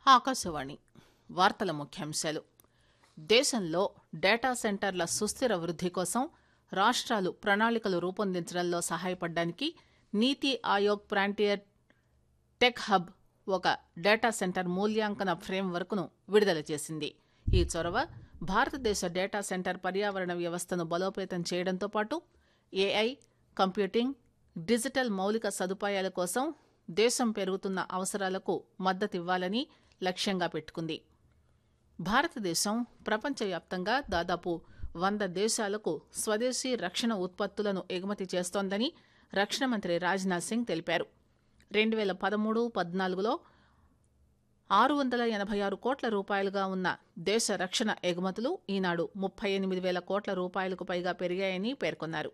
ఆకాశవాణి వార్తల ముఖ్యాంశాలు దేశంలో డేటా సెంటర్ల సుస్థిర వృద్ది కోసం రాష్ట్రాలు ప్రణాళికలు రూపొందించడంలో సహాయపడడానికి NITI Aayog frontier tech hub ఒక డేటా సెంటర్ మూల్యాంకన ఫ్రేమ్ వర్క్ ను విడుదల చేసింది ఈ చొరవ భారతదేశ డేటా సెంటర్ పర్యావరణ వ్యవస్థను బలోపేతం చేయడంతో పాటు ఏఐ కంప్యూటింగ్ డిజిటల్ మౌలిక సదుపాయాల కోసం దేశం పెరుగుతున్న అవసరాలకు మద్దతివ్వాలని లక్ష్యంగా పెట్టుకుంది భారతదేశం ప్రపంచవ్యాప్తంగా దాదాపు వంద దేశాలకు స్వదేశీ రక్షణ ఉత్పత్తులను ఎగుమతి చేస్తోందని రక్షణ మంత్రి రాజ్నాథ్ సింగ్ తెలిపారు రెండు పేల పదమూడు పద్నాలుగులో ఆరు వందల ఎనభై ఆరు కోట్ల రూపాయలుగా ఉన్న దేశ రక్షణ ఎగుమతులు ఈనాడు ముప్పై ఎనిమిది వేల కోట్ల రూపాయలకు పైగా పెరిగాయని పేర్కొన్నారు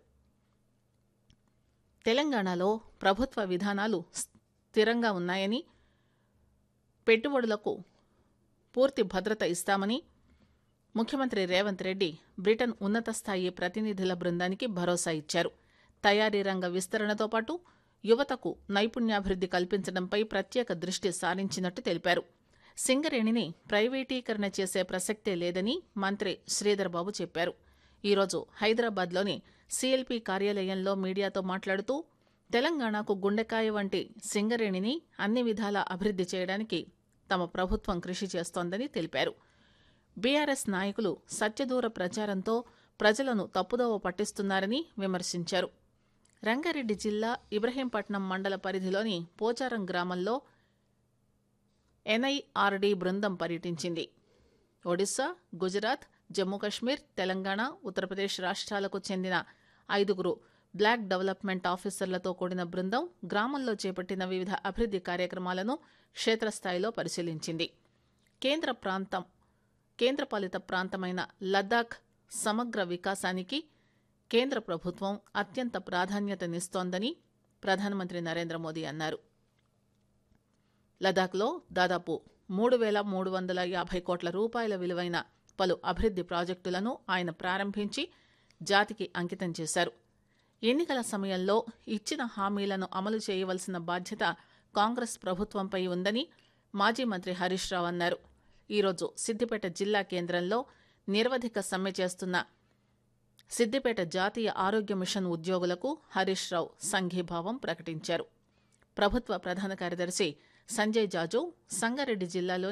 తెలంగాణలో ప్రభుత్వ విధానాలు స్థిరంగా ఉన్నాయని పెట్టుబడులకు పూర్తి భద్రత ఇస్తామని ముఖ్యమంత్రి రేవంత్ రెడ్డి బ్రిటన్ ఉన్నత స్థాయి ప్రతినిధుల బృందానికి భరోసా ఇచ్చారు తయారీ రంగ విస్తరణతో పాటు యువతకు నైపుణ్యాభివృద్ది కల్పించడంపై ప్రత్యేక దృష్టి సారించినట్టు తెలిపారు సింగరేణిని ప్రైవేటీకరణ చేసే ప్రసక్తే లేదని మంత్రి శ్రీధర్ బాబు చెప్పారు ఈరోజు హైదరాబాద్లోని సీఎల్పీ కార్యాలయంలో మీడియాతో మాట్లాడుతూ తెలంగాణకు గుండెకాయ వంటి సింగరేణిని అన్ని విధాలా అభివృద్ది చేయడానికి తమ ప్రభుత్వం కృషి చేస్తోందని తెలిపారు బీఆర్ఎస్ నాయకులు సత్యదూర ప్రచారంతో ప్రజలను తప్పుదోవ పట్టిస్తున్నారని విమర్శించారు రంగారెడ్డి జిల్లా ఇబ్రహీంపట్నం మండల పరిధిలోని పోచారం గ్రామంలో ఎన్ఐఆర్డీ బృందం పర్యటించింది ఒడిశా గుజరాత్ జమ్మూ కశ్మీర్ తెలంగాణ ఉత్తరప్రదేశ్ రాష్ట్రాలకు చెందిన ఐదుగురు బ్లాక్ డెవలప్మెంట్ ఆఫీసర్లతో కూడిన బృందం గ్రామంలో చేపట్టిన వివిధ అభివృద్ది కార్యక్రమాలను క్షేత్రస్థాయిలో పరిశీలించింది కేంద్ర ప్రాంతం కేంద్రపాలిత ప్రాంతమైన లద్దాఖ్ సమగ్ర వికాసానికి కేంద్ర ప్రభుత్వం అత్యంత ప్రాధాన్యతనిస్తోందని ప్రధానమంత్రి నరేంద్ర మోదీ అన్నారు లదాఖ్లో దాదాపు మూడు వేల మూడు వందల యాభై కోట్ల రూపాయల విలువైన పలు అభివృద్ది ప్రాజెక్టులను ఆయన ప్రారంభించి జాతికి అంకితం చేశారు ఎన్నికల సమయంలో ఇచ్చిన హామీలను అమలు చేయవలసిన బాధ్యత కాంగ్రెస్ ప్రభుత్వంపై ఉందని మాజీ మంత్రి హరీష్ రావు అన్నారు ఈరోజు సిద్దిపేట జిల్లా కేంద్రంలో నిరవధిక సమ్మె చేస్తున్న సిద్దిపేట జాతీయ ఆరోగ్య మిషన్ ఉద్యోగులకు హరీష్ రావు సంఘీభావం ప్రకటించారు ప్రభుత్వ ప్రధాన కార్యదర్శి సంజయ్ జాజు సంగారెడ్డి జిల్లాలో